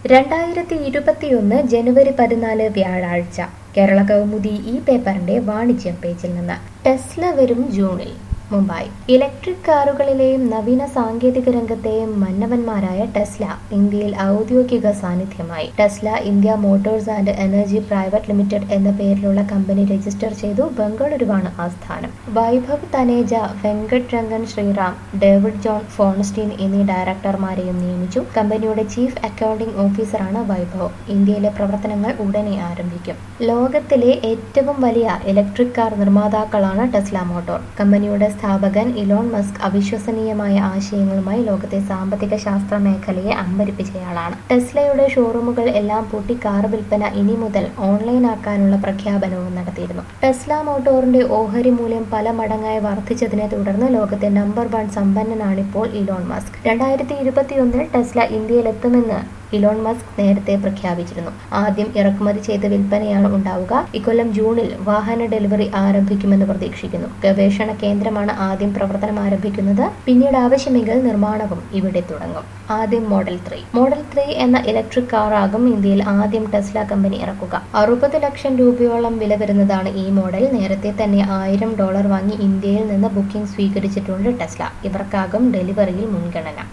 രണ്ടായിരത്തി ഇരുപത്തിയൊന്ന് ജനുവരി പതിനാല് വ്യാഴാഴ്ച കേരള കൗമുദി ഈ പേപ്പറിന്റെ വാണിജ്യം പേജിൽ നിന്ന് ടെസ്ല വരും ജൂണിൽ മുംബൈ ഇലക്ട്രിക് കാറുകളിലെയും നവീന സാങ്കേതിക രംഗത്തെയും മന്നവന്മാരായ ടെസ്ല ഇന്ത്യയിൽ ഔദ്യോഗിക സാന്നിധ്യമായി Tesla India Motors and Energy Private Limited എന്ന പേരിലുള്ള കമ്പനി രജിസ്റ്റർ ചെയ്തു ബംഗളൂരുവാണ് ആസ്ഥാനം Vaibhav Taneja Venkat Rangan Sriram David Jon Feinstein എന്നീ ഡയറക്ടർമാരെയും നിയമിച്ചു കമ്പനിയുടെ ചീഫ് അക്കൗണ്ടിംഗ് ഓഫീസറാണ് വൈഭവ് ഇന്ത്യയിലെ പ്രവർത്തനങ്ങൾ ഉടനെ ആരംഭിക്കും ലോകത്തിലെ ഏറ്റവും വലിയ ഇലക്ട്രിക് കാർ നിർമ്മാതാക്കളാണ് ടെസ്ല മോട്ടോർ കമ്പനിയുടെ സ്ഥാപകൻ ഇലോൺ മസ്ക് അവിശ്വസനീയമായ ആശയങ്ങളുമായി ലോകത്തെ സാമ്പത്തിക ശാസ്ത്ര മേഖലയെ അമ്പരിപ്പിച്ചയാളാണ് ടെസ്ലയുടെ ഷോറൂമുകൾ എല്ലാം പൂട്ടി കാർ വിൽപ്പന ഇനി മുതൽ ഓൺലൈനാക്കാനുള്ള പ്രഖ്യാപനവും നടത്തിയിരുന്നു ടെസ്ല മോട്ടോറിന്റെ ഓഹരി മൂല്യം പല മടങ്ങായി വർദ്ധിച്ചതിനെ തുടർന്ന് ലോകത്തെ നമ്പർ വൺ സമ്പന്നനാണിപ്പോൾ ഇലോൺ മസ്ക് രണ്ടായിരത്തി ഇരുപത്തിയൊന്നിൽ ടെസ്ല ഇന്ത്യയിലെത്തുമെന്ന് ഇലോൺ മസ്ക് നേരത്തെ പ്രഖ്യാപിച്ചിരുന്നു ആദ്യം ഇറക്കുമതി ചെയ്ത വിൽപ്പനയാണ് ഉണ്ടാവുക ഇക്കൊല്ലം ജൂണിൽ വാഹന ഡെലിവറി ആരംഭിക്കുമെന്ന് പ്രതീക്ഷിക്കുന്നു ഗവേഷണ കേന്ദ്രമാണ് ആദ്യം പ്രവർത്തനം ആരംഭിക്കുന്നത് പിന്നീട് ആവശ്യമെങ്കിൽ നിർമ്മാണവും ഇവിടെ തുടങ്ങും ആദ്യം മോഡൽ ത്രീ മോഡൽ ത്രീ എന്ന ഇലക്ട്രിക് കാറാകും ഇന്ത്യയിൽ ആദ്യം ടെസ്ല കമ്പനി ഇറക്കുക അറുപത് ലക്ഷം രൂപയോളം വില വരുന്നതാണ് ഈ മോഡൽ നേരത്തെ തന്നെ ആയിരം ഡോളർ വാങ്ങി ഇന്ത്യയിൽ നിന്ന് ബുക്കിംഗ് സ്വീകരിച്ചിട്ടുണ്ട് ടെസ്ല ഇവർക്കാകും ഡെലിവറിയിൽ മുൻഗണന